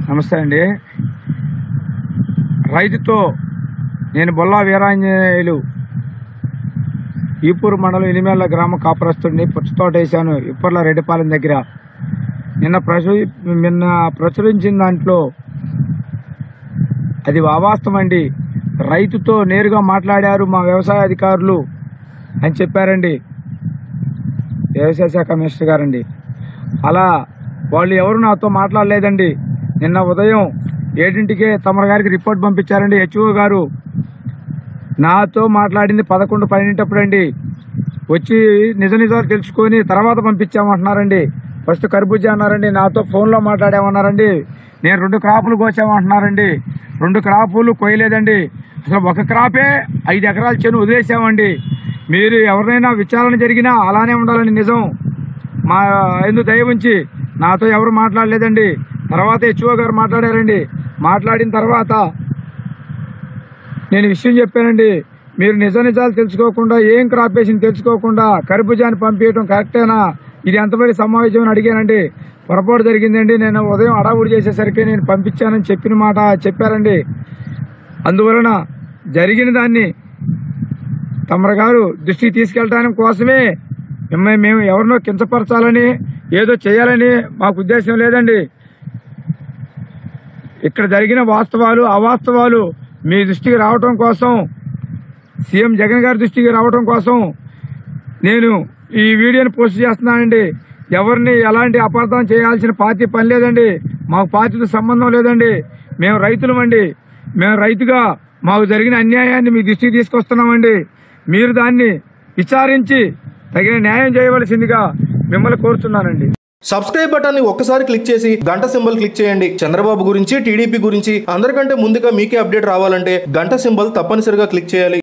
నమస్తే అండి రైతుతో నేను బొల్లా వీరాంజనేయులు ఈపూరు మండలం ఇనిమేళ్ల గ్రామ కాపురస్తుడిని పుచ్చతోట వేశాను ఇప్పర్ల రెడ్డిపాలెం దగ్గర నిన్న ప్రచు నిన్న ప్రచురించిన దాంట్లో అది అవాస్తవం అండి రైతుతో నేరుగా మాట్లాడారు మా వ్యవసాయ అధికారులు అని చెప్పారండి వ్యవసాయ శాఖ మినిస్టర్ గారండి అలా వాళ్ళు ఎవరు నాతో మాట్లాడలేదండి నిన్న ఉదయం ఏడింటికే తమర గారికి రిపోర్ట్ పంపించారండి హెచ్ఓ గారు నాతో మాట్లాడింది పదకొండు పన్నెంటప్పుడు అండి వచ్చి నిజ నిజాలు తెలుసుకొని తర్వాత పంపించామంటున్నారండి ఫస్ట్ కర్బూజా అన్నారండి నాతో ఫోన్లో మాట్లాడామన్నారండి నేను రెండు క్రాపులు కోసామంటున్నారండి రెండు క్రాపులు కోయలేదండి అసలు ఒక క్రాపే ఐదు ఎకరాల చెను వదిలేసామండి మీరు ఎవరినైనా విచారణ జరిగినా అలానే ఉండాలని నిజం మా ఎందు దయ ఉంచి నాతో ఎవరు మాట్లాడలేదండి తర్వాత హెచ్ఓ గారు మాట్లాడారండి మాట్లాడిన తర్వాత నేను విషయం చెప్పానండి మీరు నిజ నిజాలు తెలుసుకోకుండా ఏం క్రాప్ వేసింది తెలుసుకోకుండా కర్బూజాన్ని పంపించడం కరెక్టేనా ఇది ఎంతమంది సమావేశం అని అడిగానండి పొరపాటు జరిగిందండి నేను ఉదయం అడావుడి చేసేసరికి నేను పంపించానని చెప్పిన మాట చెప్పారండి అందువలన జరిగిన దాన్ని తమరు గారు దృష్టికి తీసుకెళ్ళడానికి కోసమే మిమ్మల్ని మేము ఎవరినో కించపరచాలని ఏదో చేయాలని మాకు ఉద్దేశం లేదండి ఇక్కడ జరిగిన వాస్తవాలు అవాస్తవాలు మీ దృష్టికి రావటం కోసం సీఎం జగన్ గారి దృష్టికి రావటం కోసం నేను ఈ వీడియోని పోస్ట్ చేస్తున్నానండి ఎవరిని ఎలాంటి అపార్థం చేయాల్సిన పార్టీ పని లేదండి మాకు పార్టీతో సంబంధం లేదండి మేము రైతులమండి మేము రైతుగా మాకు జరిగిన అన్యాయాన్ని మీ దృష్టికి తీసుకొస్తున్నామండి మీరు దాన్ని విచారించి తగిన న్యాయం చేయవలసిందిగా మిమ్మల్ని కోరుతున్నానండి సబ్స్క్రైబ్ బటన్ ని ఒక్కసారి క్లిక్ చేసి గంట సింబల్ క్లిక్ చేయండి చంద్రబాబు గురించి టీడీపీ గురించి అందరికంటే ముందుగా మీకే అప్డేట్ రావాలంటే గంట సింబల్ తప్పనిసరిగా క్లిక్ చేయాలి